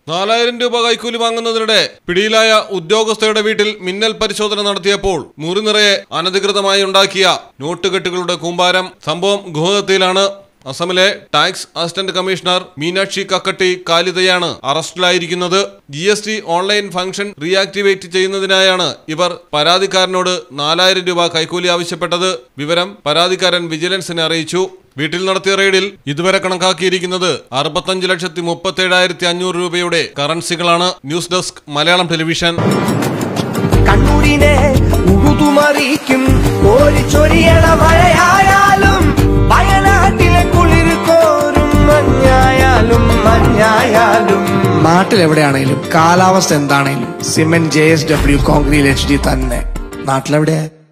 നാലായിരം രൂപ കൈക്കൂലി വാങ്ങുന്നതിനിടെ പിടിയിലായ ഉദ്യോഗസ്ഥയുടെ വീട്ടിൽ മിന്നൽ പരിശോധന നടത്തിയപ്പോൾ മുറി നിറയെ അനധികൃതമായി ഉണ്ടാക്കിയ നോട്ടുകെട്ടുകളുടെ കൂമ്പാരം സംഭവം ഗുഹത്തിയിലാണ് അസമിലെ ടാക്സ് അസിസ്റ്റന്റ് കമ്മീഷണർ മീനാക്ഷി കക്കട്ടി കാലിതയാണ് അറസ്റ്റിലായിരിക്കുന്നത് G S T online function reactivate ചെയ്യുന്നതിനായാണ് ഇവർ പരാതിക്കാരനോട് നാലായിരം രൂപ കൈക്കൂലി ആവശ്യപ്പെട്ടത് വിവരം പരാതിക്കാരൻ വിജിലൻസിനെ അറിയിച്ചു വീട്ടിൽ നടത്തിയ റെയ്ഡിൽ ഇതുവരെ കണക്കാക്കിയിരിക്കുന്നത് അറുപത്തഞ്ച് ലക്ഷത്തി മുപ്പത്തേഴായിരത്തി അഞ്ഞൂറ് രൂപയുടെ കറൻസികളാണ് ന്യൂസ് ഡെസ്ക് മലയാളം ടെലിവിഷൻ കണ്ണൂരിനെ ഉഴുതുമറിയിക്കും കോരിച്ചൊരിയണ മഴയായാലും വയനാട്ടിലെ കുളിർ കോരും മഞ്ഞായാലും മഞ്ഞായാലും നാട്ടിൽ എവിടെയാണെങ്കിലും കാലാവസ്ഥ എന്താണെങ്കിലും cement J S W concrete H D തന്നെ നാട്ടിലെവിടെയാ